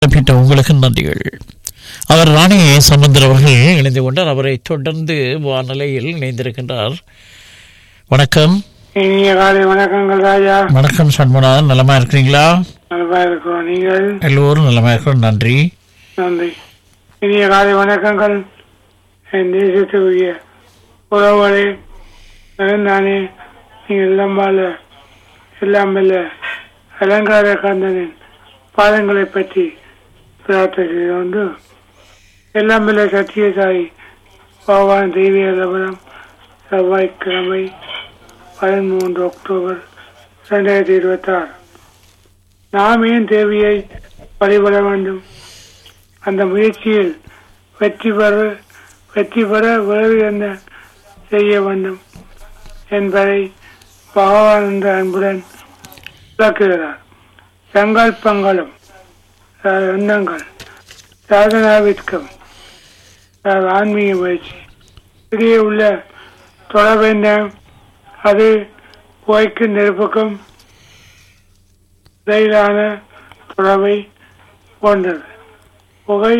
குறிப்பிட்ட உங்களுக்கு நன்றிகள் அவர் ராணி சம்பந்தர் அவர்கள் இணைந்து கொண்டார் அவரை தொடர்ந்து வானிலையில் இணைந்திருக்கின்றார் வணக்கம் இனிய காலை வணக்கங்கள் ராஜா வணக்கம் சண்முகநாதன் நலமா இருக்கிறீங்களா நல்லா இருக்கிறோம் நீங்கள் எல்லோரும் நலமா இருக்கிறோம் நன்றி நன்றி இனிய காலை வணக்கங்கள் என் தேசத்துக்குரிய உறவுகளே நானே நீங்கள் எல்லாம் வாழ எல்லாம் வல்ல அலங்கார கந்தனின் பாதங்களை பற்றி பிரார்த்தனை செய்து கொண்டு எல்லாம் வல்ல சத்திய தாய் பகவான் தெய்வீக லபனம் செவ்வாய்க்கிழமை பதிமூன்று அக்டோபர் ரெண்டாயிரத்தி இருபத்தாறு நாம் ஏன் தேவியை வழிபட வேண்டும் அந்த முயற்சியில் வெற்றி பெற வெற்றி பெற வேறு என்ன செய்ய வேண்டும் என்பதை பகவான் என்ற அன்புடன் விளக்குகிறார் சங்கல்பங்களும் அதாவது எண்ணங்கள் சாதனாவிற்கும் அதாவது ஆன்மீக முயற்சி இடையே உள்ள தொடர்பு என்ன அது புகைக்கும் நெருப்புக்கும் இடையிலான தொடர்பை போன்றது புகை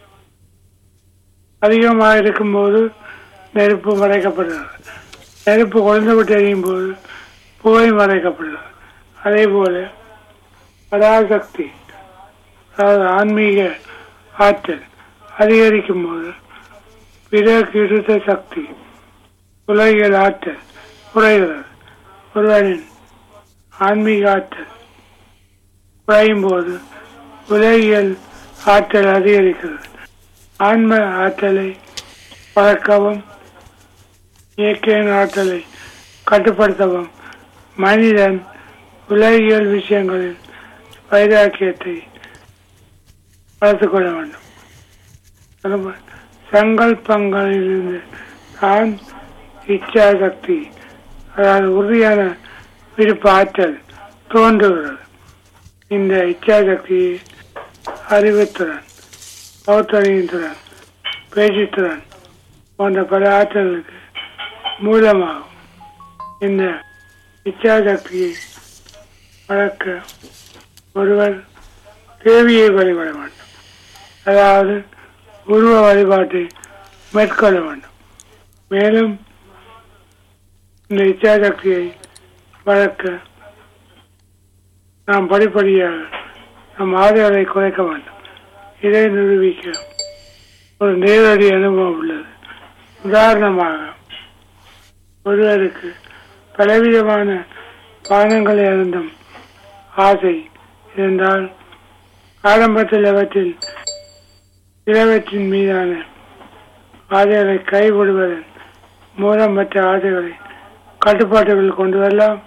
அதிகமாக இருக்கும்போது நெருப்பு மறைக்கப்படுகிறது நெருப்பு குறைந்து விட்டு எரியும் போது புகை மறைக்கப்படுகிறது அதே போல பராசக்தி அதாவது ஆன்மீக ஆற்றல் அதிகரிக்கும் போது பிற கிருத்த சக்தி உலகியல் ஆற்றல் குறைகிறது ஒருவரின் ஆன்மீக ஆற்றல் குறையும் போது உலகியல் ஆற்றல் அதிகரிக்கிறது ஆன்ம ஆற்றலை வளர்க்கவும் இயற்கையின் ஆற்றலை கட்டுப்படுத்தவும் மனிதன் உலகியல் விஷயங்களில் வைராக்கியத்தை வளர்த்துக் கொள்ள வேண்டும் அதுபோல சங்கல்பங்களிலிருந்து தான் இச்சா சக்தி அதாவது உறுதியான விருப்ப ஆற்றல் தோன்றுகிறது இந்த இச்சா சக்தியை அறிவுத்திறன் பௌத்தறிவுத்திறன் பேச்சுத்திறன் போன்ற பல ஆற்றல்களுக்கு மூலமாகும் இந்த இச்சா சக்தியை வளர்க்க ஒருவர் தேவியை வழிபட வேண்டும் அதாவது உருவ வழிபாட்டை மேற்கொள்ள வேண்டும் மேலும் இந்த இச்சா சக்தியை வளர்க்க நாம் படிப்படியாக நம் ஆதரவை குறைக்க வேண்டும் இதை நிரூபிக்க ஒரு நேரடி அனுபவம் உள்ளது உதாரணமாக ஒருவருக்கு பலவிதமான பானங்களை அருந்தும் ஆசை இருந்தால் ஆரம்பத்தில் அவற்றில் சிலவற்றின் மீதான ஆசைகளை கைவிடுவதன் மூலம் மற்ற ஆசைகளை கட்டுப்பாட்டுகள் கொண்டு வரலாம்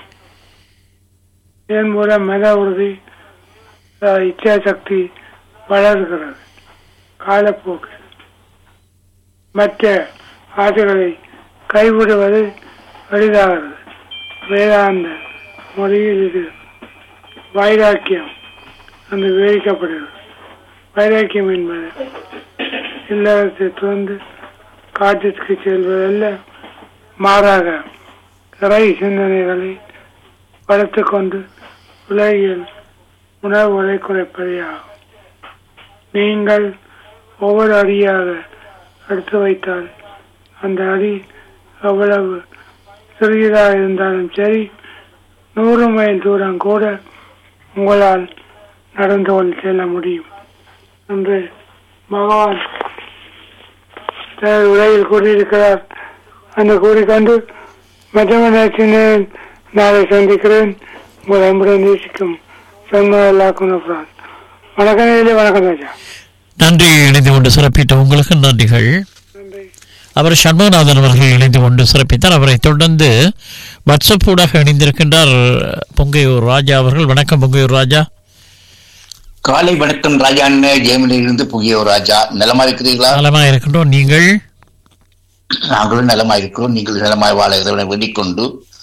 இதன் மூலம் மன உறுதி அஹ், இச்சா சக்தி வளர்கிறது காலப்போக்கு மற்ற ஆசைகளை கைவிடுவது எளிதாகிறது வேதாந்த மொழியில் இது வைராக்கியம் என்று விவரிக்கப்படுகிறது வைராக்கியம் என்பது இல்லறத்தை துறந்து காட்டிற்கு செல்வதல்ல மாறாக இறை சிந்தனைகளை வளர்த்துக் கொண்டு உலகில் உணர்வுகளை குறைப்பதே ஆகும் நீங்கள் ஒவ்வொரு அடியாக எடுத்து வைத்தால் அந்த அடி எவ்வளவு சிறியதாக இருந்தாலும் சரி நூறு மைல் தூரம் கூட உங்களால் நடந்து கொண்டு செல்ல முடியும் என்று பகவான் தனது உலகில் கூறியிருக்கிறார் அந்த கூறிக்கொண்டு மற்றவன் நாளை சந்திக்கிறேன் உங்கள் அன்புடன் நேசிக்கும் சண்முகல்லா குணப்ரான் வணக்கம் நேயர்களே, வணக்கம் ராஜா நன்றி இணைந்து கொண்டு சிறப்பித்த உங்களுக்கு நன்றிகள் நன்றி அவர் சண்முகநாதன் அவர்கள் இணைந்து கொண்டு சிறப்பித்தார் அவரை தொடர்ந்து வாட்ஸ்அப் ஊடாக இணைந்திருக்கின்றார் பொங்கையூர் ராஜா அவர்கள் வணக்கம் பொங்கையூர் ராஜா காலை வணக்கம் ராஜா அண்ணன் ஜெயமனில் இருந்து புகியோ ராஜா நலமா இருக்கிறீர்களா நலமா இருக்கின்றோம் நீங்கள் நாங்களும் நலமா இருக்கிறோம் நீங்கள் நலமாய் வாழ இறைவனை வேண்டிக் கொண்டு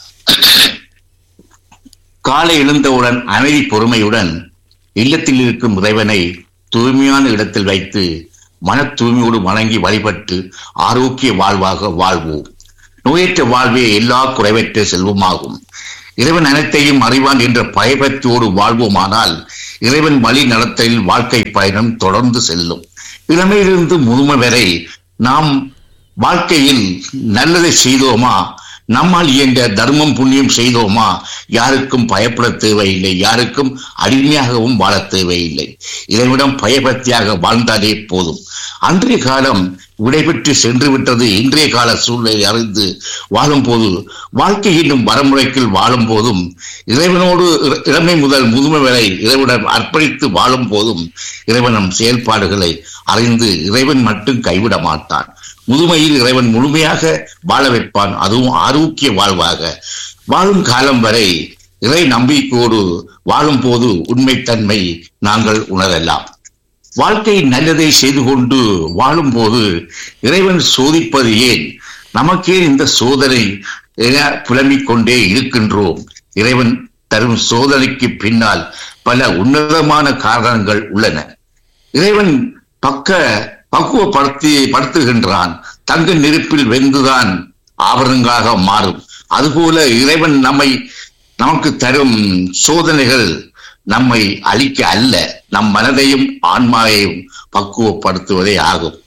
காலை எழுந்தவுடன் அமைதி பொறுமையுடன் இல்லத்தில் இருக்கும் இறைவனை தூய்மையான இடத்தில் வைத்து மன தூய்மையோடு வணங்கி வழிபட்டு ஆரோக்கிய வாழ்வாக வாழ்வோம் நோயற்ற வாழ்வே எல்லா குறைவற்ற செல்வமாகும் இறைவன் அனைத்தையும் அறிவான் என்ற பயபக்தியோடு வாழ்வோமானால் இறைவன் வழி நடத்தலில் வாழ்க்கை பயணம் தொடர்ந்து செல்லும் இளமையிலிருந்து முதுமை வரை நாம் வாழ்க்கையில் நல்லதை செய்தோமா நம்மால் இயன்ற தர்மம் புண்ணியம் செய்தோமா யாருக்கும் பயப்பட தேவையில்லை யாருக்கும் அடிமையாகவும் வாழ தேவையில்லை இறைவிடம் பயபக்தியாக வாழ்ந்தாலே போதும் அன்றைய காலம் விடைபெற்று சென்று விட்டது இன்றைய கால சூழ்நிலை அறிந்து வாழும் போது வாழ்க்கை என்னும் வரமுறைக்குள் வாழும் போதும் இறைவனோடு இற- இளமை முதல் முதுமை வரை இறைவனிடம் அர்ப்பணித்து வாழும் போதும் இறைவனம் செயல்பாடுகளை அறிந்து இறைவன் மட்டும் கைவிட மாட்டான் முதுமையில் இறைவன் முழுமையாக வாழ வைப்பான் அதுவும் ஆரோக்கிய வாழ்வாக வாழும் காலம் வரை இறை நம்பிக்கையோடு வாழும் போது உண்மைத்தன்மை நாங்கள் உணரலாம் வாழ்க்கை நல்லதை செய்து கொண்டு வாழும் போது இறைவன் சோதிப்பது ஏன் நமக்கே இந்த சோதனை என புலம்பிக் கொண்டே இருக்கின்றோம் இறைவன் தரும் சோதனைக்கு பின்னால் பல உன்னதமான காரணங்கள் உள்ளன இறைவன் பக்க பக்குவப்படுத்தி படுத்துகின்றான் தங்க நெருப்பில் வெந்துதான் ஆபரணங்களாக மாறும் அதுபோல இறைவன் நம்மை நமக்கு தரும் சோதனைகள் நம்மை அழிக்க அல்ல நம் மனதையும் ஆன்மாவையும் பக்குவப்படுத்துவதே ஆகும்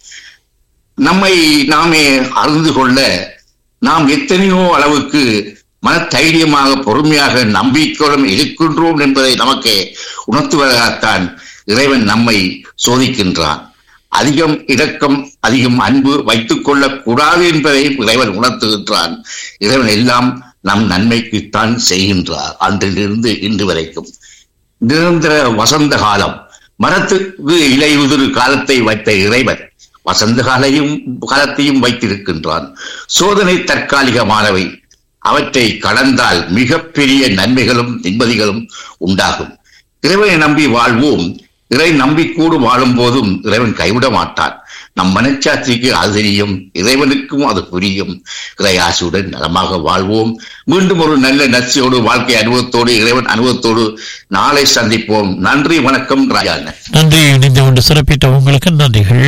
நம்மை நாமே அறிந்து கொள்ள நாம் எத்தனையோ அளவுக்கு மனதைரியமாக பொறுமையாக நம்பிக்கையுடன் இருக்கின்றோம் என்பதை நமக்கு உணர்த்துவதாகத்தான் இறைவன் நம்மை சோதிக்கின்றான் அதிகம் இரக்கம் அதிகம் அன்பு வைத்துக் கொள்ளக் கூடாது என்பதையும் இறைவன் உணர்த்துகின்றான் இறைவன் எல்லாம் நம் நன்மைக்குத்தான் செய்கின்றார் அன்றிலிருந்து இன்று வரைக்கும் நிரந்தர வசந்த காலம் மரத்துக்கு இலையுதிர் காலத்தை வைத்த இறைவன் வசந்த காலையும் காலத்தையும் வைத்திருக்கின்றான் சோதனை தற்காலிகமானவை அவற்றை கடந்தால் மிகப்பெரிய நன்மைகளும் நிம்மதிகளும் உண்டாகும் இறைவனை நம்பி வாழ்வோம் இறை நம்பிக்கூடு வாழும் போதும் இறைவன் கைவிட மாட்டான் நம் மனச்சாட்சிக்கு அது தெரியும் இறைவனுக்கும் அது புரியும் இறையாசியுடன் நலமாக வாழ்வோம் மீண்டும் ஒரு நல்ல நச்சியோடு வாழ்க்கை அனுபவத்தோடு இறைவன் அனுபவத்தோடு நாளை சந்திப்போம் நன்றி வணக்கம் ராஜாண்ண நன்றி இணைந்து கொண்டு சிறப்பித்த உங்களுக்கு நன்றிகள்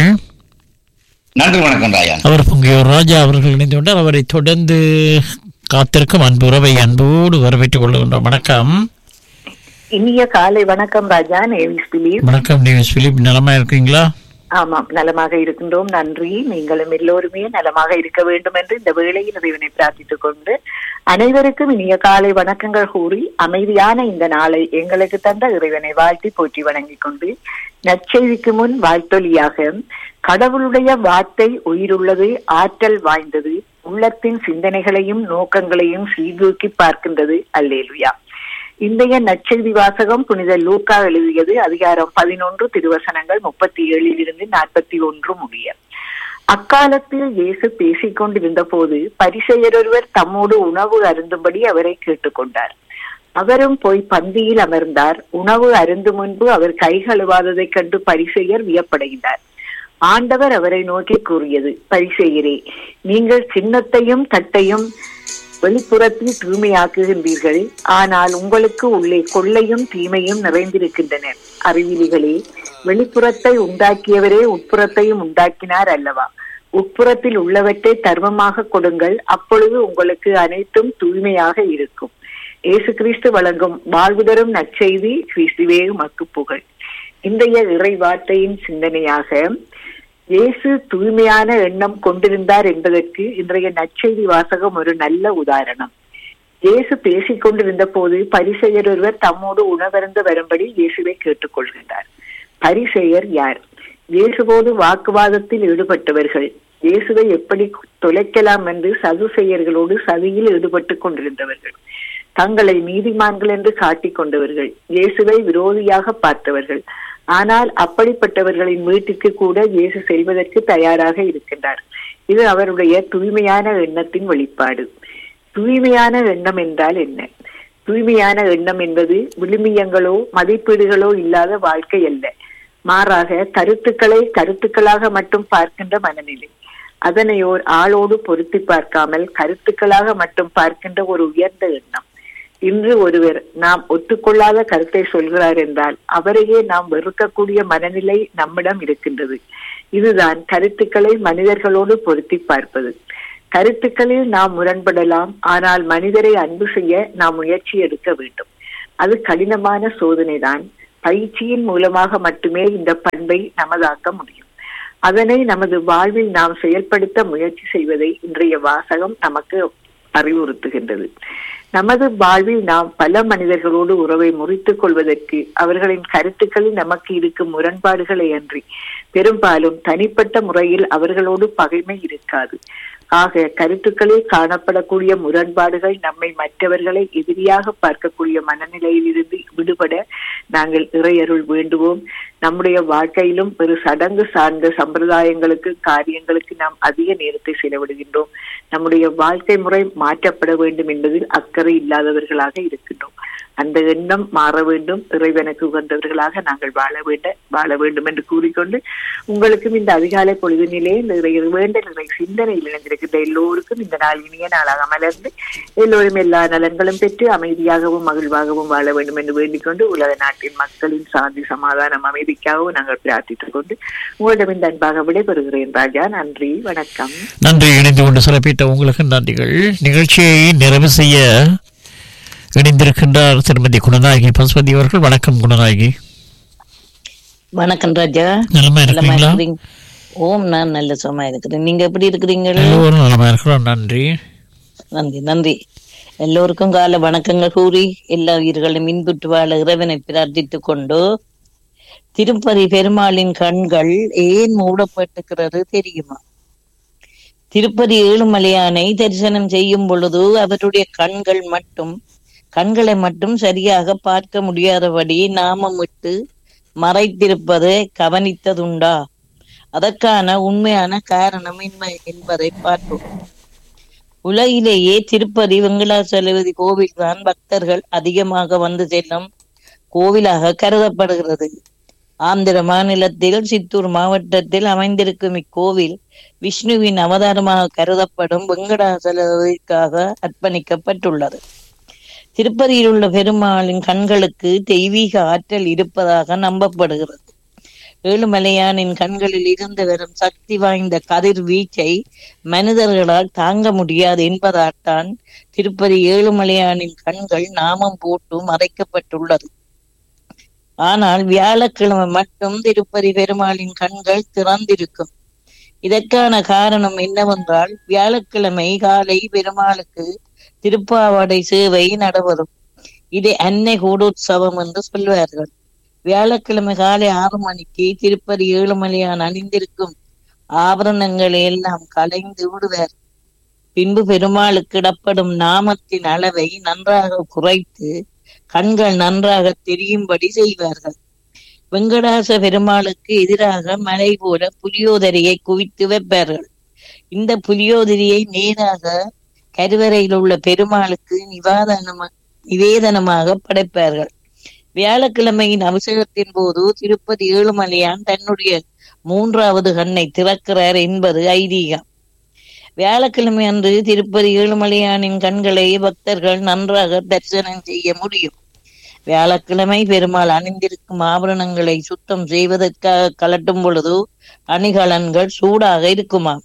நன்றி வணக்கம் ராஜா அவர் பொங்கியோர் ராஜா அவர்கள் இணைந்து கொண்டார் அவரை தொடர்ந்து காத்திருக்கும் அன்பு உறவை அன்போடு வரவேற்றுக் கொள்கின்றோம் வணக்கம் இனிய காலை வணக்கம் ராஜா நேவிஸ் பிலீப் வணக்கம் நியூஸ் பிலிப் நலமா இருக்கீங்களா ஆமாம் நலமாக இருக்கின்றோம் நன்றி நீங்களும் எல்லோருமே நலமாக இருக்க வேண்டும் என்று இந்த வேளையில் இறைவனை பிரார்த்தித்துக் கொண்டு அனைவருக்கும் இனிய காலை வணக்கங்கள் கூறி அமைதியான இந்த நாளை எங்களுக்கு தந்த இறைவனை வாழ்த்தி போற்றி வணங்கிக் கொண்டு நற்செய்திக்கு முன் வாழ்த்தொலியாக கடவுளுடைய வார்த்தை உயிருள்ளது ஆற்றல் வாய்ந்தது உள்ளத்தின் சிந்தனைகளையும் நோக்கங்களையும் சீர்தூக்கி பார்க்கின்றது அல்லேலுயா இன்றைய நற்செய்தி வாசகம் புனித லூக்கா எழுதியது அதிகாரம் பதினொன்று திருவசனங்கள் முப்பத்தி ஏழில் இருந்து நாற்பத்தி ஒன்று முடிய அக்காலத்தில் இயேசு பேசிக் கொண்டிருந்த போது பரிசெயரொருவர் தம்மோடு உணவு அருந்தும்படி அவரை கேட்டுக்கொண்டார் அவரும் போய் பந்தியில் அமர்ந்தார் உணவு அருந்து முன்பு அவர் கை கழுவாததைக் கண்டு பரிசெயர் வியப்படைந்தார் ஆண்டவர் அவரை நோக்கி கூறியது பரிசெயரே நீங்கள் சின்னத்தையும் தட்டையும் வெளிப்புறத்தில் தூய்மையாக்குகின்றீர்கள் ஆனால் உங்களுக்கு உள்ளே கொள்ளையும் தீமையும் நிறைந்திருக்கின்றன அறிவிலிகளே வெளிப்புறத்தை உண்டாக்கியவரே உட்புறத்தையும் உண்டாக்கினார் அல்லவா உட்புறத்தில் உள்ளவற்றை தர்மமாக கொடுங்கள் அப்பொழுது உங்களுக்கு அனைத்தும் தூய்மையாக இருக்கும் இயேசு கிறிஸ்து வழங்கும் வாழ்வு தரும் நற்செய்தி கிறிஸ்துவே மக்கு புகழ் இன்றைய இறை வார்த்தையின் சிந்தனையாக இயேசு தூய்மையான எண்ணம் கொண்டிருந்தார் என்பதற்கு இன்றைய நற்செய்தி வாசகம் ஒரு நல்ல உதாரணம் இயேசு பேசிக் கொண்டிருந்த போது பரிசெயர் ஒருவர் தம்மோடு உணவருந்து வரும்படி இயேசுவை கேட்டுக்கொள்கின்றார் பரிசெயர் யார் இயேசுவோடு வாக்குவாதத்தில் ஈடுபட்டவர்கள் இயேசுவை எப்படி தொலைக்கலாம் என்று சதுசெயர்களோடு சதியில் ஈடுபட்டுக் கொண்டிருந்தவர்கள் தங்களை நீதிமான்கள் என்று காட்டிக் கொண்டவர்கள் இயேசுவை விரோதியாக பார்த்தவர்கள் ஆனால் அப்படிப்பட்டவர்களின் வீட்டிற்கு கூட இயேசு செல்வதற்கு தயாராக இருக்கின்றார் இது அவருடைய தூய்மையான எண்ணத்தின் வெளிப்பாடு தூய்மையான எண்ணம் என்றால் என்ன தூய்மையான எண்ணம் என்பது விழுமியங்களோ மதிப்பீடுகளோ இல்லாத வாழ்க்கை அல்ல மாறாக கருத்துக்களை கருத்துக்களாக மட்டும் பார்க்கின்ற மனநிலை அதனை ஓர் ஆளோடு பொருத்தி பார்க்காமல் கருத்துக்களாக மட்டும் பார்க்கின்ற ஒரு உயர்ந்த எண்ணம் இன்று ஒருவர் நாம் ஒத்துக்கொள்ளாத கருத்தை சொல்கிறார் என்றால் அவரையே நாம் வெறுக்கக்கூடிய மனநிலை நம்மிடம் இருக்கின்றது இதுதான் கருத்துக்களை மனிதர்களோடு பொருத்தி பார்ப்பது கருத்துக்களில் நாம் முரண்படலாம் ஆனால் மனிதரை அன்பு செய்ய நாம் முயற்சி எடுக்க வேண்டும் அது கடினமான சோதனைதான் பயிற்சியின் மூலமாக மட்டுமே இந்த பண்பை நமதாக்க முடியும் அதனை நமது வாழ்வில் நாம் செயல்படுத்த முயற்சி செய்வதை இன்றைய வாசகம் நமக்கு அறிவுறுத்துகின்றது நமது வாழ்வில் நாம் பல மனிதர்களோடு உறவை முறித்துக் கொள்வதற்கு அவர்களின் கருத்துக்களில் நமக்கு இருக்கும் முரண்பாடுகளை அன்றி பெரும்பாலும் தனிப்பட்ட முறையில் அவர்களோடு பகைமை இருக்காது ஆக கருத்துக்களில் காணப்படக்கூடிய முரண்பாடுகள் நம்மை மற்றவர்களை எதிரியாக பார்க்கக்கூடிய மனநிலையில் இருந்து விடுபட நாங்கள் இறையருள் வேண்டுவோம் நம்முடைய வாழ்க்கையிலும் ஒரு சடங்கு சார்ந்த சம்பிரதாயங்களுக்கு காரியங்களுக்கு நாம் அதிக நேரத்தை செலவிடுகின்றோம் நம்முடைய வாழ்க்கை முறை மாற்றப்பட வேண்டும் என்பதில் அக்கறை இல்லாதவர்களாக இருக்கின்றோம் அந்த எண்ணம் மாற வேண்டும் இறைவனுக்கு உகந்தவர்களாக நாங்கள் வாழ வேண்ட வாழ வேண்டும் என்று கூறிக்கொண்டு உங்களுக்கும் இந்த அதிகாலை பொழுதினிலே இந்த இறை வேண்ட நிறை சிந்தனையில் இணைந்திருக்கின்ற எல்லோருக்கும் இந்த நாள் இனிய நாளாக மலர்ந்து எல்லோரும் எல்லா நலன்களும் பெற்று அமைதியாகவும் மகிழ்வாகவும் வாழ வேண்டும் என்று வேண்டிக் கொண்டு உலக நாட்டின் மக்களின் சாந்தி சமாதானம் அமைதிக்காகவும் நாங்கள் பிரார்த்தித்துக் கொண்டு உங்களிடம் இந்த அன்பாக விடைபெறுகிறேன் ராஜா நன்றி வணக்கம் நன்றி இணைந்து கொண்டு சிறப்பித்த உங்களுக்கு நன்றிகள் நிகழ்ச்சியை நிறைவு செய்ய இணைந்திருக்கின்றார் திருமதி குணநாயகி பசுபதி அவர்கள் வணக்கம் குணநாயகி வணக்கம் ராஜா நலமா நலமா இருக்கிறீங்களா இருக்கிறீங்க ஓம் நான் நல்ல சுகமா இருக்கிறேன் நீங்க எப்படி இருக்கிறீங்க எல்லோரும் நலமா இருக்கிறோம் நன்றி நன்றி நன்றி எல்லோருக்கும் கால வணக்கங்கள் கூறி எல்லா உயிர்களும் இன்புற்று வாழ இறைவனை பிரார்த்தித்துக் கொண்டு திருப்பதி பெருமாளின் கண்கள் ஏன் மூடப்பட்டிருக்கிறது தெரியுமா திருப்பதி ஏழுமலையானை தரிசனம் செய்யும் பொழுது அவருடைய கண்கள் மட்டும் கண்களை மட்டும் சரியாக பார்க்க முடியாதபடி நாமமிட்டு மறைத்திருப்பதை கவனித்ததுண்டா அதற்கான உண்மையான காரணம் என்ன என்பதை பார்ப்போம் உலகிலேயே திருப்பதி வெங்கடாசலபதி கோவில் தான் பக்தர்கள் அதிகமாக வந்து செல்லும் கோவிலாக கருதப்படுகிறது ஆந்திர மாநிலத்தில் சித்தூர் மாவட்டத்தில் அமைந்திருக்கும் இக்கோவில் விஷ்ணுவின் அவதாரமாக கருதப்படும் வெங்கடாசலபதிக்காக அர்ப்பணிக்கப்பட்டுள்ளது திருப்பதியில் உள்ள பெருமாளின் கண்களுக்கு தெய்வீக ஆற்றல் இருப்பதாக நம்பப்படுகிறது ஏழுமலையானின் கண்களில் இருந்து வரும் சக்தி வாய்ந்த கதிர் வீச்சை மனிதர்களால் தாங்க முடியாது என்பதால் தான் திருப்பதி ஏழுமலையானின் கண்கள் நாமம் போட்டு மறைக்கப்பட்டுள்ளது ஆனால் வியாழக்கிழமை மட்டும் திருப்பதி பெருமாளின் கண்கள் திறந்திருக்கும் இதற்கான காரணம் என்னவென்றால் வியாழக்கிழமை காலை பெருமாளுக்கு திருப்பாவாடை சேவை நடைபெறும் இதை அன்னை கூடோத்சவம் என்று சொல்வார்கள் வியாழக்கிழமை காலை ஆறு மணிக்கு திருப்பதி ஏழுமலையான் அணிந்திருக்கும் ஆபரணங்களை எல்லாம் கலைந்து விடுவார் பின்பு பெருமாளுக்கு இடப்படும் நாமத்தின் அளவை நன்றாக குறைத்து கண்கள் நன்றாக தெரியும்படி செய்வார்கள் வெங்கடாச பெருமாளுக்கு எதிராக மலை போல புலியோதரையை குவித்து வைப்பார்கள் இந்த புலியோதரியை நேராக கருவறையில் உள்ள பெருமாளுக்கு நிவாதனமா நிவேதனமாக படைப்பார்கள் வியாழக்கிழமையின் அபிஷேகத்தின் போது திருப்பதி ஏழுமலையான் தன்னுடைய மூன்றாவது கண்ணை திறக்கிறார் என்பது ஐதீகம் வியாழக்கிழமை அன்று திருப்பதி ஏழுமலையானின் கண்களை பக்தர்கள் நன்றாக தரிசனம் செய்ய முடியும் வியாழக்கிழமை பெருமாள் அணிந்திருக்கும் ஆபரணங்களை சுத்தம் செய்வதற்காக கலட்டும் பொழுது அணிகலன்கள் சூடாக இருக்குமாம்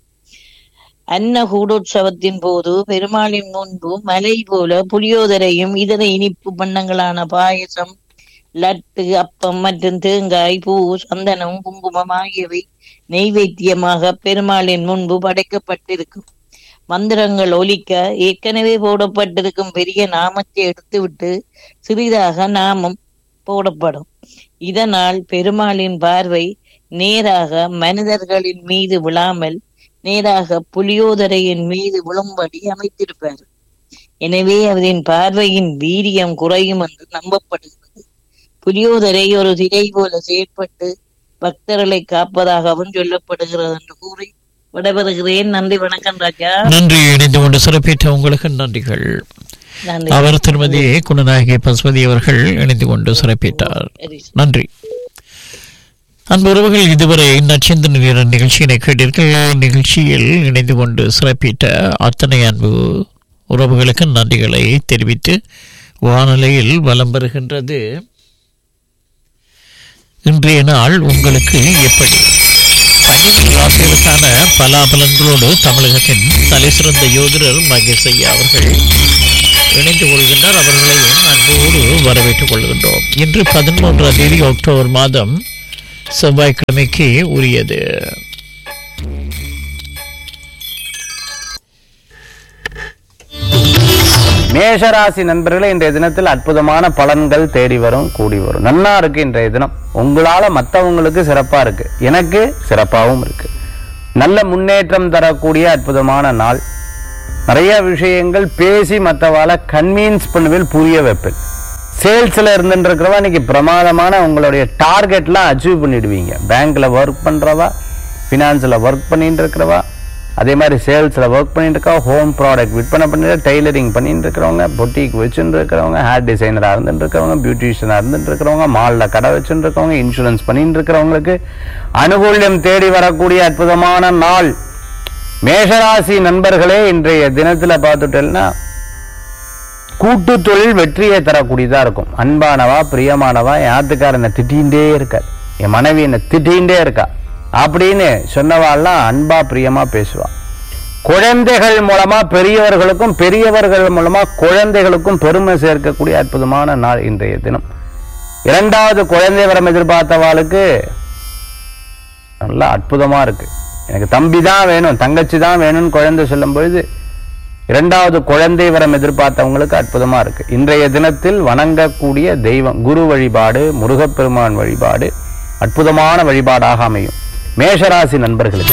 அன்ன கூடோற்சவத்தின் போது பெருமாளின் முன்பு மலை போல புளியோதரையும் இதர இனிப்பு பண்ணங்களான பாயசம் லட்டு அப்பம் மற்றும் தேங்காய் பூ சந்தனம் குங்குமம் ஆகியவை நெய்வேத்தியமாக பெருமாளின் முன்பு படைக்கப்பட்டிருக்கும் மந்திரங்கள் ஒலிக்க ஏற்கனவே போடப்பட்டிருக்கும் பெரிய நாமத்தை எடுத்துவிட்டு சிறிதாக நாமம் போடப்படும் இதனால் பெருமாளின் பார்வை நேராக மனிதர்களின் மீது விழாமல் நேராக புலியோதரையின் மீது விழும்படி அமைத்திருப்பார் எனவே அவரின் பார்வையின் வீரியம் குறையும் என்று நம்பப்படுகிறது புலியோதரை ஒரு திரை போல செயற்பட்டு பக்தர்களை காப்பதாகவும் சொல்லப்படுகிறது என்று கூறி விடைபெறுகிறேன் நன்றி வணக்கம் ராஜா நன்றி இணைந்து கொண்டு சிறப்பித்த உங்களுக்கு நன்றிகள் நன்றி அவர் திருமதி குணநாயகி பசுபதி அவர்கள் இணைந்து கொண்டு சிறப்பித்தார் சரி. நன்றி அன்பு உறவுகள் இதுவரை நச்சிந்தன நேர நிகழ்ச்சியினை கேட்டீர்கள் நிகழ்ச்சியில் இணைந்து கொண்டு சிறப்பித்த அத்தனை அன்பு உறவுகளுக்கு நன்றிகளை தெரிவித்து வானொலியில் வலம் பெறுகின்றது இன்றைய நாள் உங்களுக்கு எப்படி பன்னிரண்டு ராசிகளுக்கான பலாபலன்களோடு தமிழகத்தின் தலைசிறந்த யோதிடர் மகேஷ் ஐயா அவர்கள் இணைந்து கொள்கின்றார் அவர்களையும் அன்போடு வரவேற்றுக் கொள்கின்றோம் இன்று பதிமூன்றாம் தேதி அக்டோபர் மாதம் செவ்வாய்க்கிழமைக்கு உரியது மேஷராசி நண்பர்களே இன்றைய தினத்தில் அற்புதமான பலன்கள் தேடி வரும் கூடி வரும் நன்னா இருக்கு இன்றைய தினம் உங்களால மற்றவங்களுக்கு சிறப்பா இருக்கு எனக்கு சிறப்பாகவும் இருக்கு நல்ல முன்னேற்றம் தரக்கூடிய அற்புதமான நாள் நிறைய விஷயங்கள் பேசி மற்றவால கன்வீன்ஸ் பண்ணுவேல் புரிய வைப்பேன் சேல்ஸ்ல இருந்துட்டு இருக்கிறவா இன்னைக்கு பிரமாதமான உங்களுடைய டார்கெட்லாம் அச்சீவ் பண்ணிடுவீங்க பேங்க்ல ஒர்க் பண்றவா ஃபினான்ஸில் ஒர்க் பண்ணிட்டு இருக்கிறவா அதே மாதிரி சேல்ஸில் ஒர்க் பண்ணிட்டு இருக்கா ஹோம் ப்ராடக்ட் விற்பனை பண்ணிட்டு டெய்லரிங் பண்ணிட்டு இருக்கிறவங்க பொட்டிக் வச்சுட்டு இருக்கிறவங்க ஹேர் டிசைனராக இருந்துட்டு இருக்கிறவங்க பியூட்டிஷியனாக இருந்துட்டு இருக்கிறவங்க மாலில் கடை வச்சுட்டு இருக்கவங்க இன்சூரன்ஸ் பண்ணிட்டு இருக்கிறவங்களுக்கு அனுகூல்யம் தேடி வரக்கூடிய அற்புதமான நாள் மேஷராசி நண்பர்களே இன்றைய தினத்தில் பார்த்துட்டேன்னா கூட்டு தொழில் வெற்றியை தரக்கூடியதா இருக்கும் அன்பானவா பிரியமானவா என் ஆத்துக்காரர் என்னை திட்டிகிட்டே இருக்கார் என் மனைவி என்னை திட்டிகிட்டே இருக்கா அப்படின்னு சொன்னவாள்லாம் அன்பா பிரியமா பேசுவா குழந்தைகள் மூலமா பெரியவர்களுக்கும் பெரியவர்கள் மூலமா குழந்தைகளுக்கும் பெருமை சேர்க்கக்கூடிய அற்புதமான நாள் இன்றைய தினம் இரண்டாவது குழந்தை வரம் எதிர்பார்த்தவாளுக்கு நல்லா அற்புதமா இருக்கு எனக்கு தம்பி தான் வேணும் தங்கச்சி தான் வேணும்னு குழந்தை சொல்லும் பொழுது இரண்டாவது குழந்தை வரம் எதிர்பார்த்தவங்களுக்கு அற்புதமா இருக்கு இன்றைய தினத்தில் வணங்கக்கூடிய தெய்வம் குரு வழிபாடு முருகப்பெருமான் வழிபாடு அற்புதமான வழிபாடாக அமையும் மேஷராசி நண்பர்களுக்கு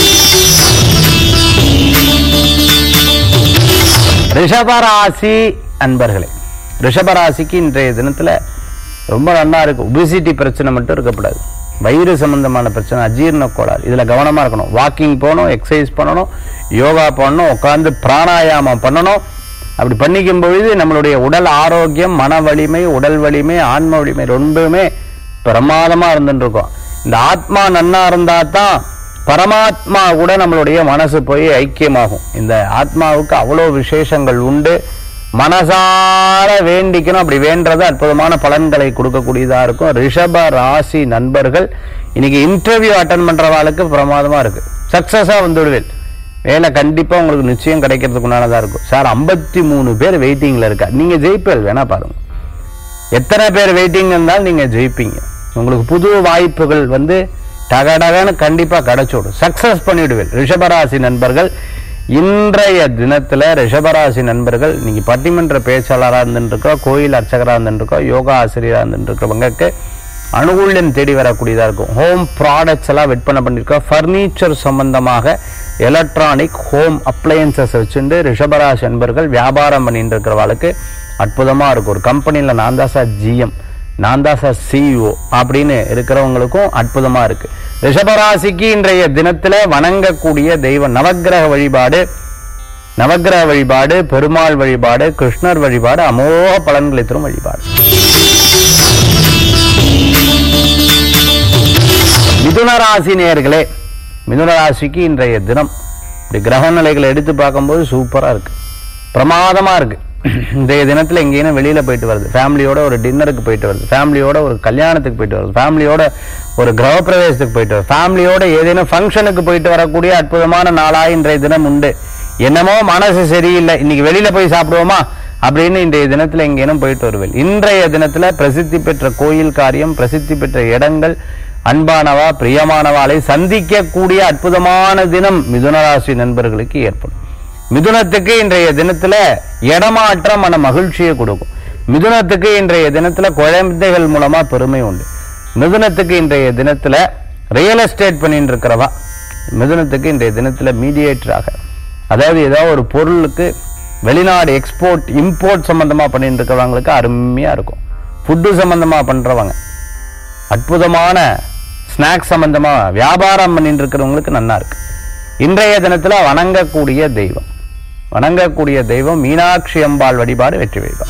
ரிஷபராசி அன்பர்களே ரிஷபராசிக்கு இன்றைய தினத்துல ரொம்ப நல்லா இருக்கு ஒபிசிட்டி பிரச்சனை மட்டும் இருக்கக்கூடாது வயிறு சம்பந்தமான பிரச்சனை அஜீரண கோளாறு இதுல கவனமா இருக்கணும் வாக்கிங் போகணும் எக்ஸசைஸ் பண்ணணும் யோகா பண்ணணும் உட்கார்ந்து பிராணாயாமம் பண்ணணும் அப்படி பண்ணிக்கும் பொழுது நம்மளுடைய உடல் ஆரோக்கியம் மன வலிமை உடல் வலிமை ஆன்ம வலிமை ரெண்டுமே பிரமாதமா இருந்துட்டு இருக்கோம் இந்த ஆத்மா நன்னா இருந்தா தான் பரமாத்மா கூட நம்மளுடைய மனசு போய் ஐக்கியமாகும் இந்த ஆத்மாவுக்கு அவ்வளோ விசேஷங்கள் உண்டு மனசார வேண்டிக்கணும் அப்படி வேண்டது அற்புதமான பலன்களை கொடுக்கக்கூடியதா இருக்கும் ரிஷப ராசி நண்பர்கள் இன்னைக்கு இன்டர்வியூ அட்டன் பண்றவாளுக்கு பிரமாதமா இருக்கு சக்சஸா வந்துடுவேன் வேலை கண்டிப்பா உங்களுக்கு நிச்சயம் கிடைக்கிறதுக்கு உண்டானதா இருக்கும் சார் ஐம்பத்தி மூணு பேர் வெயிட்டிங்ல இருக்கா நீங்க ஜெயிப்பேல் வேணா பாருங்க எத்தனை பேர் வெயிட்டிங் இருந்தாலும் நீங்க ஜெயிப்பீங்க உங்களுக்கு புது வாய்ப்புகள் வந்து டகடகன்னு கண்டிப்பா கிடைச்சிடும் சக்சஸ் பண்ணிடுவேன் ரிஷபராசி நண்பர்கள் இன்றைய தினத்துல ரிஷபராசி நண்பர்கள் இன்னைக்கு பட்டிமன்ற பேச்சாளராக இருந்துருக்கோம் கோயில் அர்ச்சகராக இருந்துருக்கோம் யோகா ஆசிரியராக இருந்துருக்கிறவங்களுக்கு அனுகூல்யம் தேடி வரக்கூடியதா இருக்கும் ஹோம் ப்ராடக்ட்ஸ் எல்லாம் விற்பனை பண்ணியிருக்கோம் ஃபர்னிச்சர் சம்பந்தமாக எலக்ட்ரானிக் ஹோம் அப்ளையன்சஸ் வச்சுட்டு ரிஷபராசி நண்பர்கள் வியாபாரம் பண்ணிட்டு இருக்கிறவங்களுக்கு அற்புதமா இருக்கும் ஒரு கம்பெனியில் நான் தான் சார் ஜிஎம் நான் தான் சார் சிஇஓ அப்படின்னு இருக்கிறவங்களுக்கும் அற்புதமா இருக்கு ரிஷபராசிக்கு இன்றைய தினத்துல வணங்கக்கூடிய தெய்வம் நவக்கிரக வழிபாடு நவக்கிரக வழிபாடு பெருமாள் வழிபாடு கிருஷ்ணர் வழிபாடு அமோக பலன்களை தரும் வழிபாடு மிதுன ராசி நேயர்களே மிதுன ராசிக்கு இன்றைய தினம் இப்படி கிரக நிலைகளை எடுத்து பார்க்கும்போது சூப்பரா இருக்கு பிரமாதமா இருக்கு இன்றைய தினத்துல எங்கேயும் வெளியில போயிட்டு வருது ஃபேமிலியோட ஒரு டின்னருக்கு போயிட்டு வருது ஃபேமிலியோட ஒரு கல்யாணத்துக்கு போயிட்டு வருது ஃபேமிலியோட ஒரு கிரகப்பிரவேசத்துக்கு போயிட்டு வருது ஃபேமிலியோட ஏதேனும் ஃபங்க்ஷனுக்கு போயிட்டு வரக்கூடிய அற்புதமான நாளா இன்றைய தினம் உண்டு என்னமோ மனசு சரியில்லை இன்னைக்கு வெளியில போய் சாப்பிடுவோமா அப்படின்னு இன்றைய தினத்துல எங்கேனும் போயிட்டு வருவேன் இன்றைய தினத்துல பிரசித்தி பெற்ற கோயில் காரியம் பிரசித்தி பெற்ற இடங்கள் அன்பானவா பிரியமானவாளை சந்திக்கக்கூடிய அற்புதமான தினம் மிதுனராசி நண்பர்களுக்கு ஏற்படும் மிதுனத்துக்கு இன்றைய தினத்துல இடமாற்றம் மன மகிழ்ச்சியை கொடுக்கும் மிதுனத்துக்கு இன்றைய தினத்துல குழந்தைகள் மூலமா பெருமை உண்டு மிதுனத்துக்கு இன்றைய தினத்துல ரியல் எஸ்டேட் பண்ணிட்டு இருக்கிறவா மிதுனத்துக்கு இன்றைய தினத்துல மீடியேட்டராக அதாவது ஏதாவது ஒரு பொருளுக்கு வெளிநாடு எக்ஸ்போர்ட் இம்போர்ட் சம்பந்தமா பண்ணிட்டு இருக்கிறவங்களுக்கு அருமையா இருக்கும் ஃபுட்டு சம்பந்தமா பண்றவங்க அற்புதமான ஸ்நாக்ஸ் சம்பந்தமா வியாபாரம் பண்ணிட்டு இருக்கிறவங்களுக்கு நல்லா இருக்கு இன்றைய தினத்துல வணங்கக்கூடிய தெய்வம் வணங்கக்கூடிய தெய்வம் மீனாட்சி அம்பாள் வழிபாடு வெற்றி வழிபாடு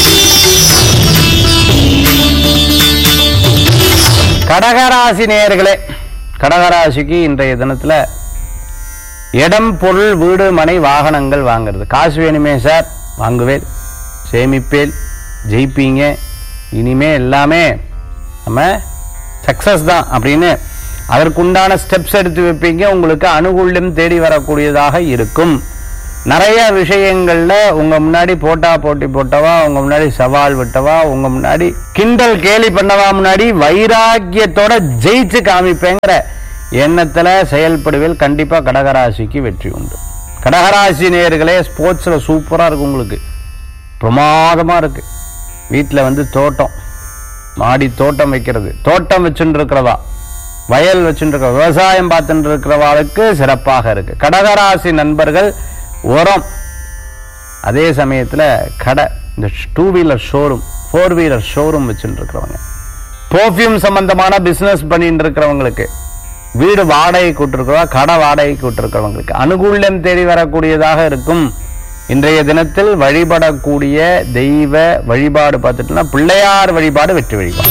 கடகராசி நேயர்களே கடகராசிக்கு இன்றைய தினத்துல இடம் பொருள் வீடு மனை வாகனங்கள் வாங்குறது காசு வேணுமே சார் வாங்குவேன் சேமிப்பேல் ஜெயிப்பீங்க இனிமே எல்லாமே நம்ம சக்சஸ் தான் அப்படின்னு அதற்குண்டான ஸ்டெப்ஸ் எடுத்து வைப்பீங்க உங்களுக்கு அனுகூல்யம் தேடி வரக்கூடியதாக இருக்கும் நிறைய விஷயங்கள்ல உங்க முன்னாடி போட்டா போட்டி போட்டவா உங்க முன்னாடி சவால் விட்டவா உங்க முன்னாடி கிண்டல் கேலி பண்ணவா முன்னாடி வைராக்கியத்தோட ஜெயிச்சு காமிப்பேங்கிற எண்ணத்துல செயல்படுவேல் கண்டிப்பா கடகராசிக்கு வெற்றி உண்டு கடகராசி நேயர்களே ஸ்போர்ட்ஸ்ல சூப்பரா இருக்கு உங்களுக்கு பிரமாதமா இருக்கு வீட்டில் வந்து தோட்டம் மாடி தோட்டம் வைக்கிறது தோட்டம் வச்சுட்டு இருக்கிறவா வயல் வச்சுட்டு இருக்கிற விவசாயம் பார்த்துட்டு இருக்கிறவாளுக்கு சிறப்பாக இருக்கு கடகராசி நண்பர்கள் உரம் அதே சமயத்துல கடை இந்த two wheeler showroom four wheeler showroom வச்சுட்டு இருக்கிறவங்க பர்ஃப்யூம் சம்பந்தமான பிசினஸ் பண்ணிட்டு இருக்கிறவங்களுக்கு வீடு வாடகை கூட்டிருக்கிறவா கடை வாடகை கூட்டிருக்கிறவங்களுக்கு அனுகூல்யம் தேடி வரக்கூடியதாக இருக்கும் இன்றைய தினத்தில் வழிபடக்கூடிய தெய்வ வழிபாடு பார்த்துட்டோம்னா பிள்ளையார் வழிபாடு வெற்றி வழிபாடு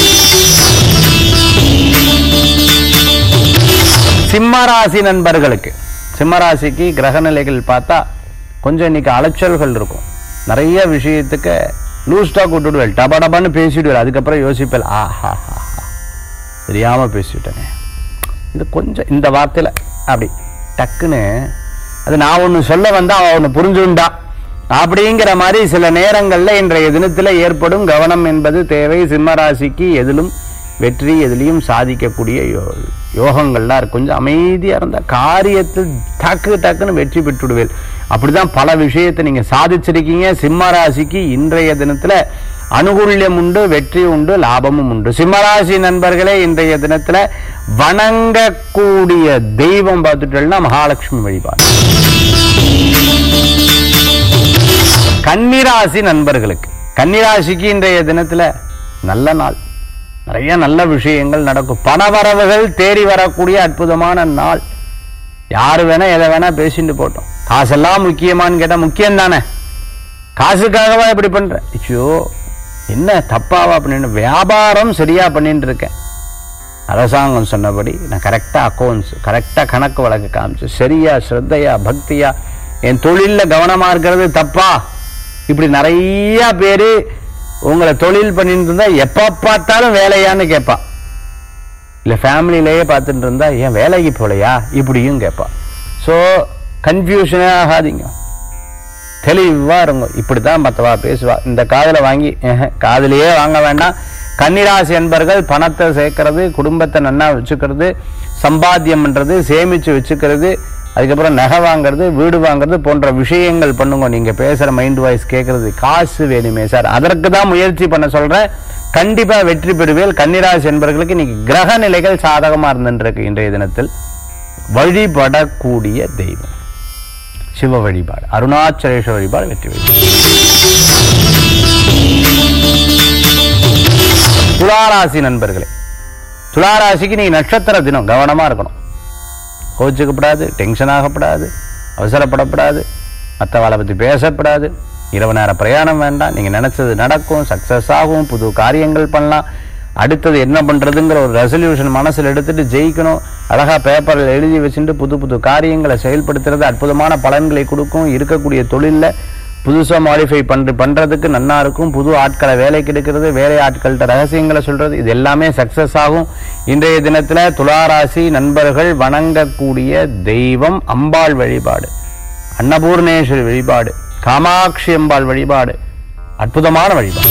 சிம்மராசி நண்பர்களுக்கு சிம்மராசிக்கு கிரக நிலைகள் பார்த்தா கொஞ்சம் இன்னைக்கு அலைச்சல்கள் இருக்கும் நிறைய விஷயத்துக்கு லூஸ்டா கூட்டுடுவேன் டப டபான்னு பேசிடுவேன் அதுக்கப்புறம் யோசிப்பேன் ஆஹா தெரியாம பேசிவிட்டேனே இது கொஞ்சம் இந்த வார்த்தையில அப்படி டக்குன்னு அது நான் ஒன்று சொல்ல வந்தா அவன் ஒன்று புரிஞ்சுண்டா அப்படிங்கிற மாதிரி சில நேரங்கள்ல இன்றைய தினத்துல ஏற்படும் கவனம் என்பது தேவை சிம்மராசிக்கு எதிலும் வெற்றி எதிலையும் சாதிக்கக்கூடிய யோ- யோகங்கள்லாம் இருக்கு கொஞ்சம் அமைதியா இருந்தா காரியத்தில் டக்கு டக்குன்னு வெற்றி பெற்றுடுவேன் அப்படிதான் பல விஷயத்தை நீங்க சாதிச்சிருக்கீங்க சிம்மராசிக்கு இன்றைய தினத்துல அனுகூல்யம் உண்டு வெற்றி உண்டு லாபமும் உண்டு சிம்மராசி நண்பர்களே இன்றைய தினத்துல வணங்கக்கூடிய தெய்வம் பார்த்துட்டோம்னா மகாலட்சுமி வழிபாடு கன்னிராசி நண்பர்களுக்கு கன்னிராசிக்கு இன்றைய தினத்துல நல்ல நாள் நிறைய நல்ல விஷயங்கள் நடக்கும் பணவரவுகள் தேடி வரக்கூடிய அற்புதமான நாள் யாரு வேணா எதை வேணா பேசிட்டு போட்டோம் காசெல்லாம் முக்கியமான்னு கேட்டா முக்கியம் தானே காசுக்காகவா இப்படி பண்ற ஐயோ என்ன தப்பாவா அப்படின்னு வியாபாரம் சரியா பண்ணிட்டு இருக்கேன் அரசாங்கம் சொன்னபடி நான் கரெக்டா அக்கௌண்ட்ஸ் கரெக்டா கணக்கு வழக்கு காமிச்சு சரியா ஸ்ரத்தையா பக்தியா என் தொழில்ல கவனமா இருக்கிறது தப்பா இப்படி நிறைய பேரு உங்களை தொழில் பண்ணிட்டு இருந்தா எப்ப பார்த்தாலும் வேலையான்னு கேட்பா இல்ல ஃபேமிலியிலேயே பார்த்துட்டு இருந்தா ஏன் வேலைக்கு போலையா இப்படியும் கேட்பா ஸோ கன்ஃபியூஷனே ஆகாதீங்க தெளிவா இருங்க இப்படித்தான் மற்றவா பேசுவா இந்த காதலை வாங்கி "ஏஹே, காதுலயே வாங்க வேண்டாம் கன்னிராசி என்பர்கள் பணத்தை சேர்க்கறது குடும்பத்தை நன்னா வச்சுக்கிறது சம்பாத்தியம் பண்றது சேமிச்சு வச்சுக்கிறது அதுக்கப்புறம் நகை வாங்குறது வீடு வாங்குறது போன்ற விஷயங்கள் பண்ணுங்க நீங்க பேசுற மைண்ட் வாய்ஸ் கேட்கறது காசு வேணுமே சார் அதற்கு தான் முயற்சி பண்ண சொல்றேன் கண்டிப்பா வெற்றி பெறுவேல் கன்னிராசி என்பவர்களுக்கு இன்னைக்கு கிரக நிலைகள் சாதகமா இருந்துருக்கு இன்றைய தினத்தில் வழிபடக்கூடிய தெய்வம் சிவ வழிபாடு அருணாச்சலேஸ்வர வழிபாடு வெற்றி வழிபாடு துளாராசி நண்பர்களே துளாராசிக்கு நீ நட்சத்திர தினம் கவனமா இருக்கணும் கோச்சுக்கப்படாது டென்ஷன் ஆகப்படாது அவசரப்படப்படாது மற்றவாளை பற்றி பேசப்படாது இரவு நேர பிரயாணம் வேண்டாம் நீங்கள் நினைச்சது நடக்கும் சக்ஸஸ் ஆகும் புது காரியங்கள் பண்ணலாம் அடுத்தது என்ன பண்றதுங்கிற ஒரு ரெசல்யூஷன் மனசில் எடுத்துட்டு ஜெயிக்கணும் அழகா பேப்பரில் எழுதி வச்சுட்டு புது புது காரியங்களை செயல்படுத்துறது அற்புதமான பலன்களை கொடுக்கும் இருக்கக்கூடிய தொழில்ல புதுசா மாடிஃபை பண்ற பண்றதுக்கு நன்னா இருக்கும் புது ஆட்களை வேலைக்கு எடுக்கிறது வேலை ஆட்கள்கிட்ட ரகசியங்களை சொல்றது இது எல்லாமே சக்சஸ் ஆகும் இன்றைய தினத்துல துளாராசி நண்பர்கள் வணங்கக்கூடிய தெய்வம் அம்பாள் வழிபாடு அன்னபூர்ணேஸ்வரி வழிபாடு காமாட்சி அம்பாள் வழிபாடு அற்புதமான வழிபாடு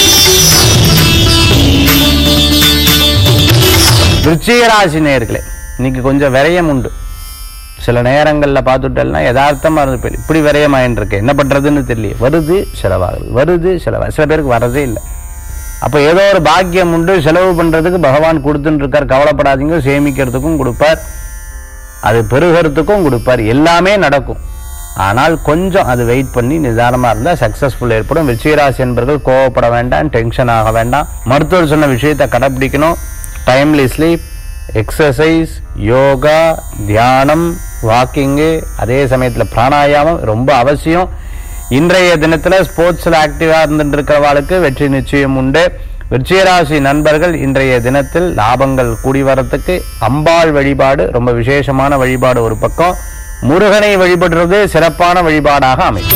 விருச்சிக ராசி நேயர்களே இன்னைக்கு கொஞ்சம் விரயம் உண்டு சில நேரங்களில் பார்த்துட்டேன்னா யதார்த்தமா இருந்து போயிடும் இப்படி விரயமாயின்னு இருக்கு என்ன பண்றதுன்னு தெரியல வருது செலவாகுது வருது செலவாகுது சில பேருக்கு வரதே இல்லை அப்போ ஏதோ ஒரு பாக்கியம் உண்டு செலவு பண்றதுக்கு பகவான் கொடுத்துட்டு இருக்கார் கவலைப்படாதீங்க சேமிக்கிறதுக்கும் கொடுப்பார் அது பெருகிறதுக்கும் கொடுப்பார் எல்லாமே நடக்கும் ஆனால் கொஞ்சம் அது வெயிட் பண்ணி நிதானமா இருந்தா சக்சஸ்ஃபுல் ஏற்படும் விருச்சிகராசி என்பர்கள் கோவப்பட வேண்டாம் டென்ஷன் ஆக வேண்டாம் மருத்துவர் சொன்ன விஷயத்தை கடைப்பிடிக்கணும் டைம்லி ஸ்லீப் எக்ஸசைஸ் யோகா தியானம் வாக்கிங்கு அதே சமயத்துல பிராணாயாமம் ரொம்ப அவசியம் இன்றைய தினத்துல ஸ்போர்ட்ஸ்ல ஆக்டிவா இருந்துட்டு இருக்கிறவாளுக்கு வெற்றி நிச்சயம் உண்டு விருச்சிகராசி நண்பர்கள் இன்றைய தினத்தில் லாபங்கள் கூடி வரத்துக்கு அம்பாள் வழிபாடு ரொம்ப விசேஷமான வழிபாடு ஒரு பக்கம் முருகனை வழிபடுறது சிறப்பான வழிபாடாக அமையும்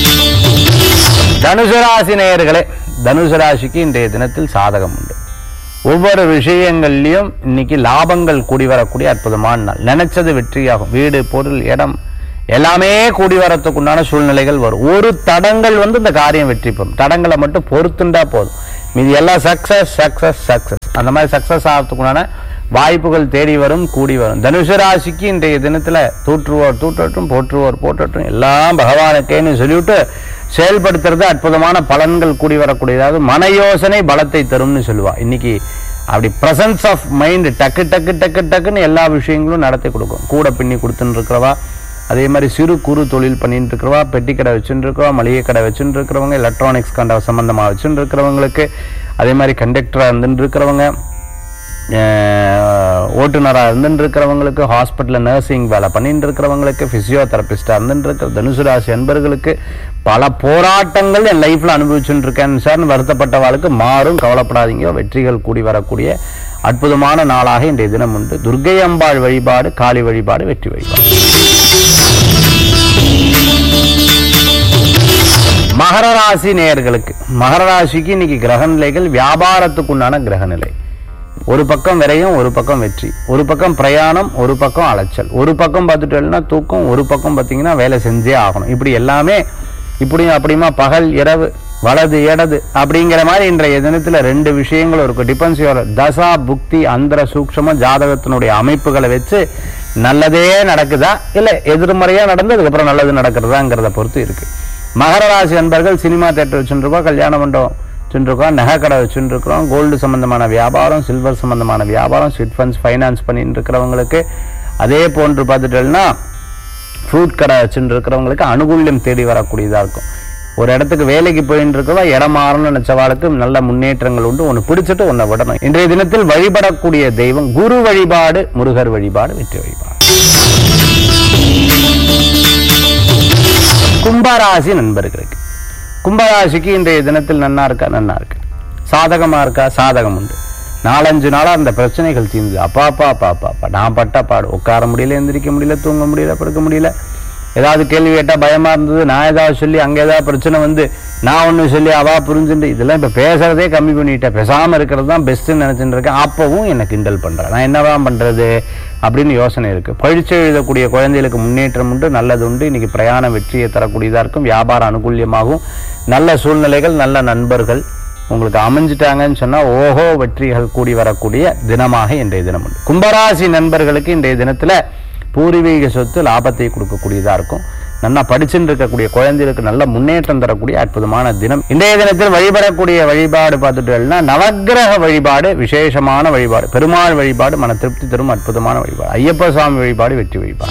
தனுசு ராசி நேயர்களே தனுசு ராசிக்கு இன்றைய தினத்தில் சாதகம் உண்டு ஒவ்வொரு விஷயங்கள்லயும் இன்னைக்கு லாபங்கள் கூடி வரக்கூடிய அற்புதமான நாள் நினைச்சது வெற்றியாகும் வீடு பொருள் இடம் எல்லாமே கூடி வரத்துக்கு உண்டான சூழ்நிலைகள் வரும் ஒரு தடங்கள் வந்து இந்த காரியம் வெற்றி பெறும் தடங்களை மட்டும் பொறுத்துண்டா போதும் மீதி எல்லாம் சக்சஸ் சக்சஸ் சக்சஸ் அந்த மாதிரி சக்சஸ் ஆகிறதுக்கு உண்டான வாய்ப்புகள் தேடி வரும் கூடி வரும் தனுசு ராசிக்கு இன்றைய தினத்துல தூற்றுவோர் தூற்றட்டும் போற்றுவோர் போற்றட்டும் எல்லாம் பகவானுக்கேன்னு சொல்லிவிட்டு செயல்படுத்துறது அற்புதமான பலன்கள் கூடி வரக்கூடியதாவது மன யோசனை பலத்தை தரும்னு சொல்லுவா இன்னைக்கு அப்படி பிரசன்ஸ் ஆஃப் மைண்ட் டக்கு டக்கு டக்கு டக்குன்னு எல்லா விஷயங்களும் நடத்தி கொடுக்கும் கூட பின்னி கொடுத்துன்னு இருக்கிறவா அதே மாதிரி சிறு குறு தொழில் பண்ணிட்டு இருக்கிறவா பெட்டி கடை வச்சுட்டு இருக்கிறவா மளிகை கடை வச்சுட்டு இருக்கிறவங்க எலக்ட்ரானிக்ஸ் கண்ட சம்பந்தமா வச்சுட்டு இருக்கிறவங்களுக்கு அதே மாதிரி கண்டக்டரா இருந்துட்டு இருக்கிறவங்க ஓட்டுநராக இருந்துட்டு இருக்கிறவங்களுக்கு ஹாஸ்பிட்டலில் நர்சிங் வேலை பண்ணிட்டு இருக்கிறவங்களுக்கு ஃபிசியோதெரபிஸ்டாக இருந்துட்டு இருக்கிற தனுசு ராசி அன்பர்களுக்கு பல போராட்டங்கள் என் லைஃப்ல அனுபவிச்சுட்டு இருக்கேன் சார்னு வருத்தப்பட்டவாளுக்கு மாறும் கவலைப்படாதீங்க வெற்றிகள் கூடி வரக்கூடிய அற்புதமான நாளாக இன்றைய தினம் உண்டு துர்க்கை அம்பாள் வழிபாடு காளி வழிபாடு வெற்றி வழிபாடு மகர ராசி நேயர்களுக்கு மகர ராசிக்கு இன்னைக்கு கிரக நிலைகள் வியாபாரத்துக்கு உண்டான கிரக நிலை ஒரு பக்கம் விரயம் ஒரு பக்கம் வெற்றி ஒரு பக்கம் பிரயாணம் ஒரு பக்கம் அலைச்சல் ஒரு பக்கம் பார்த்துட்டோம்னா தூக்கம் ஒரு பக்கம் பார்த்தீங்கன்னா வேலை செஞ்சே ஆகணும் இப்படி எல்லாமே இப்படியும் அப்படியுமா பகல் இரவு வலது இடது அப்படிங்கிற மாதிரி இன்றைய தினத்துல ரெண்டு விஷயங்கள் இருக்கும் டிபெண்ட்ஸ் யோர் தசா புக்தி அந்தர சூக்ஷம ஜாதகத்தினுடைய அமைப்புகளை வச்சு நல்லதே நடக்குதா இல்ல எதிர்மறையா நடந்து அதுக்கப்புறம் நல்லது நடக்கிறதாங்கிறத பொறுத்து இருக்கு மகர ராசி அன்பர்கள் சினிமா தேட்டர் வச்சுருக்கோம் கல்யாண மண்டபம் வச்சுருக்கோம் நகை கடை வச்சுருக்கிறோம் கோல்டு சம்பந்தமான வியாபாரம் சில்வர் சம்பந்தமான வியாபாரம் ஸ்வீட் ஃபண்ட்ஸ் ஃபைனான்ஸ் பண்ணிட்டு இருக்கிறவங்களுக்கு அதே போன்று பார்த்துட்டோம்னா ஃப்ரூட் கடை வச்சுட்டு இருக்கிறவங்களுக்கு அனுகூல்யம் தேடி வரக்கூடியதா இருக்கும் ஒரு இடத்துக்கு வேலைக்கு போயிட்டு இருக்கவா இடம் மாறணும்னு நினைச்சவாளுக்கு நல்ல முன்னேற்றங்கள் உண்டு ஒன்று பிடிச்சிட்டு ஒன்றை விடணும் இன்றைய தினத்தில் வழிபடக்கூடிய தெய்வம் குரு வழிபாடு முருகர் வழிபாடு வெற்றி வழிபாடு கும்பராசி நண்பர்களுக்கு கும்பராசிக்கு இன்றைய தினத்தில் நன்னா இருக்கா நன்னா இருக்கு சாதகமா இருக்கா சாதகம் உண்டு நாலஞ்சு நாளா அந்த பிரச்சனைகள் தீர்ந்து அப்பா அப்பா அப்பா அப்பா அப்பா நான் பட்ட பாடு உட்கார முடியல எந்திரிக்க முடியல தூங்க முடியல படுக்க முடியல ஏதாவது கேள்வி கேட்டா பயமா இருந்தது நான் ஏதாவது சொல்லி அங்க ஏதாவது பிரச்சனை வந்து நான் ஒண்ணு சொல்லி அவா புரிஞ்சுட்டு இதெல்லாம் இப்ப பேசுறதே கம்மி பண்ணிட்டேன் பேசாம இருக்கிறது தான் பெஸ்ட்னு நினைச்சிட்டு இருக்கேன் அப்பவும் என்ன கிண்டல் பண்றேன் நான் என்னதான் பண்றது அப்படின்னு யோசனை இருக்கு பழிச்சு எழுதக்கூடிய குழந்தைகளுக்கு முன்னேற்றம் உண்டு நல்லது உண்டு இன்னைக்கு பிரயாண வெற்றியை தரக்கூடியதா இருக்கும் வியாபார அனுகூல்யமாகும் நல்ல சூழ்நிலைகள் நல்ல நண்பர்கள் உங்களுக்கு அமைஞ்சிட்டாங்கன்னு சொன்னா ஓஹோ வெற்றிகள் கூடி வரக்கூடிய தினமாக இன்றைய தினம் உண்டு கும்பராசி நண்பர்களுக்கு இன்றைய தினத்துல பூர்வீக சொத்து லாபத்தை கொடுக்கக்கூடியதா இருக்கும் நல்லா படிச்சுட்டு இருக்கக்கூடிய குழந்தைகளுக்கு நல்ல முன்னேற்றம் தரக்கூடிய அற்புதமான தினம் இன்றைய தினத்தில் வழிபடக்கூடிய வழிபாடு பார்த்துட்டோம்னா நவக்கிரக வழிபாடு விசேஷமான வழிபாடு பெருமாள் வழிபாடு மன திருப்தி தரும் அற்புதமான வழிபாடு ஐயப்ப சுவாமி வழிபாடு வெற்றி வழிபாடு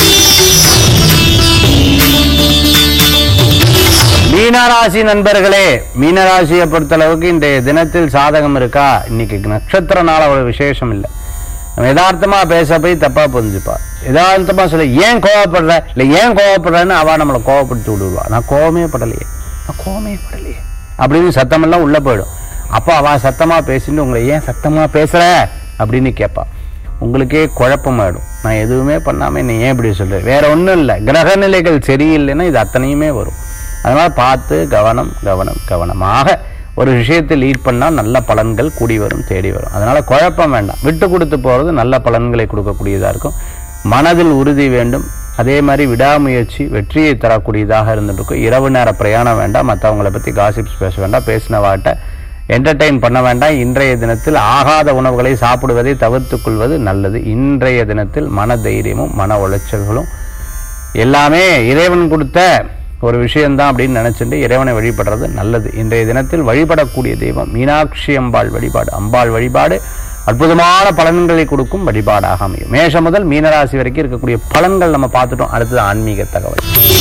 மீனராசி நண்பர்களே மீனராசியை பொறுத்தளவுக்கு இன்றைய தினத்தில் சாதகம் இருக்கா இன்னைக்கு நட்சத்திர நாள் அவ்வளவு விசேஷம் இல்லை நம்ம யதார்த்தமா பேச போய் தப்பா புரிஞ்சுப்பா யதார்த்தமா சொல்ல ஏன் கோவப்படுற இல்லை ஏன் கோவப்படுறன்னு அவ நம்மளை கோவப்படுத்தி விடுவா நான் கோவமே படலையே நான் கோவமே படலையே அப்படின்னு சத்தமெல்லாம் உள்ள போயிடும் அப்போ அவ சத்தமா பேசிட்டு உங்களை ஏன் சத்தமா பேசுற அப்படின்னு கேட்பா உங்களுக்கே குழப்பமாயிடும் நான் எதுவுமே பண்ணாம என்ன ஏன் இப்படி சொல்றேன் வேற ஒண்ணும் இல்லை கிரக நிலைகள் சரியில்லைன்னா இது அத்தனையுமே வரும் அதனால பார்த்து கவனம் கவனம் கவனமாக ஒரு விஷயத்தை லீட் பண்ணால் நல்ல பலன்கள் கூடி வரும் தேடி வரும் அதனால குழப்பம் வேண்டாம் விட்டு கொடுத்து போறது நல்ல பலன்களை கொடுக்கக்கூடியதா இருக்கும் மனதில் உறுதி வேண்டும் அதே மாதிரி விடாமுயற்சி வெற்றியை தரக்கூடியதாக இருந்துட்டு இருக்கும் இரவு நேர பிரயாணம் வேண்டாம் மற்றவங்களை பத்தி காசிப்ஸ் பேச வேண்டாம் பேசின வாட்ட என்டர்டெயின் பண்ண வேண்டாம் இன்றைய தினத்தில் ஆகாத உணவுகளை சாப்பிடுவதை தவிர்த்துக் கொள்வது நல்லது இன்றைய தினத்தில் மன தைரியமும் மன உளைச்சல்களும் எல்லாமே இறைவன் கொடுத்த ஒரு விஷயம்தான் அப்படின்னு நினைச்சுட்டு இறைவனை வழிபடுறது நல்லது இன்றைய தினத்தில் வழிபடக்கூடிய தெய்வம் மீனாட்சி அம்பாள் வழிபாடு அம்பாள் வழிபாடு அற்புதமான பலன்களை கொடுக்கும் வழிபாடாக அமையும் மேஷம் முதல் மீனராசி வரைக்கும் இருக்கக்கூடிய பலன்கள் நம்ம பார்த்துட்டோம் அடுத்தது ஆன்மீக தகவல்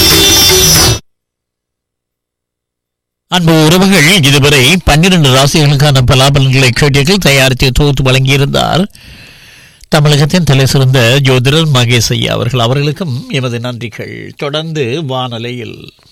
அன்பு உறவுகள் இதுவரை பன்னிரண்டு ராசிகளுக்கான பலாபலன்களை கேட்டீர்கள் தயாரித்து தொகுத்து வழங்கியிருந்தார் தமிழகத்தின் தலை சிறந்த ஜோதிடர் மகேஷ் ஐயா அவர்கள் அவர்களுக்கும் எமது நன்றிகள் தொடர்ந்து வானலையில்